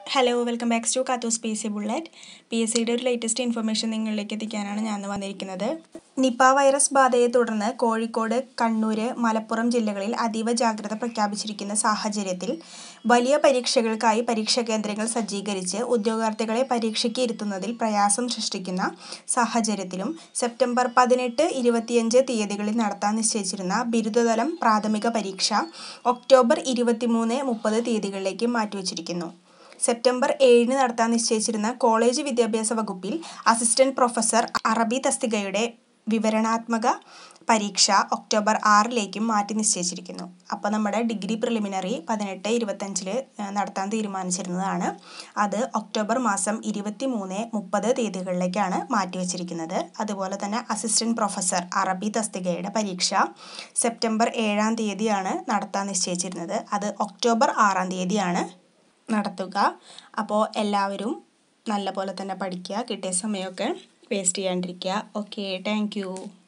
hello welcome back to Kathoos P C bullet P S സിയുടെ ഒരു latest information നിങ്ങളിലേക്ക് എത്തിക്കാനാണ് ഞാൻ ഇന്ന് വന്നിരിക്കുന്നത് നിപ വൈറസ് ബാധയെ തുടർന്ന് കോഴിക്കോട് കണ്ണൂർ മലപ്പുറം ജില്ലകളിൽ അതീവ ജാഗ്രത പ്രഖ്യാപിച്ചിരിക്കുന്ന സാഹചര്യത്തിൽ വലിയ പരീക്ഷകൾക്കായി പരീക്ഷാ കേന്ദ്രങ്ങൾ സജ്ജീകരിച്ച് ഉദ്യോഗാർത്ഥികളെ പരീക്ഷയ്ക്ക് ഇരുത്തുന്നതിൽ പ്രയാസം സൃഷ്ടിക്കുന്ന സാഹചര്യത്തിലും സെപ്റ്റംബർ പതിനെട്ട് ഇരുപത്തിയഞ്ച് തീയതികളിൽ നടത്താൻ നിശ്ചയിച്ചിരുന്ന ബിരുദതലം പ്രാഥമിക പരീക്ഷ ഒക്ടോബർ ഇരുപത്തിമൂന്ന് മുപ്പത് തീയതികളിലേക്ക് മാറ്റിവച്ചിരിക്കുന്നു സെപ്റ്റംബർ ഏഴിന് നടത്താൻ നിശ്ചയിച്ചിരുന്ന കോളേജ് വിദ്യാഭ്യാസ വകുപ്പിൽ അസിസ്റ്റന്റ് പ്രൊഫസർ അറബി തസ്തികയുടെ വിവരണാത്മക പരീക്ഷ ഒക്ടോബർ ആറിലേക്കും മാറ്റി നിശ്ചയിച്ചിരിക്കുന്നു അപ്പോൾ നമ്മുടെ ഡിഗ്രി പ്രിലിമിനറി പതിനെട്ട് ഇരുപത്തഞ്ചിൽ നടത്താൻ തീരുമാനിച്ചിരുന്നതാണ് അത് ഒക്ടോബർ മാസം ഇരുപത്തി മൂന്ന് മുപ്പത് തീയതികളിലേക്കാണ് മാറ്റിവെച്ചിരിക്കുന്നത് അതുപോലെ തന്നെ അസിസ്റ്റന്റ് പ്രൊഫസർ അറബി തസ്തികയുടെ പരീക്ഷ സെപ്റ്റംബർ ഏഴാം തീയതിയാണ് നടത്താൻ നിശ്ചയിച്ചിരുന്നത് അത് ഒക്ടോബർ ആറാം തീയതിയാണ് നടത്തുക അപ്പോൾ എല്ലാവരും നല്ല പോലെ തന്നെ പഠിക്കുക കിട്ടിയ സമയമൊക്കെ വേസ്റ്റ് ചെയ്യാണ്ടിരിക്കുക ഓക്കെ താങ്ക്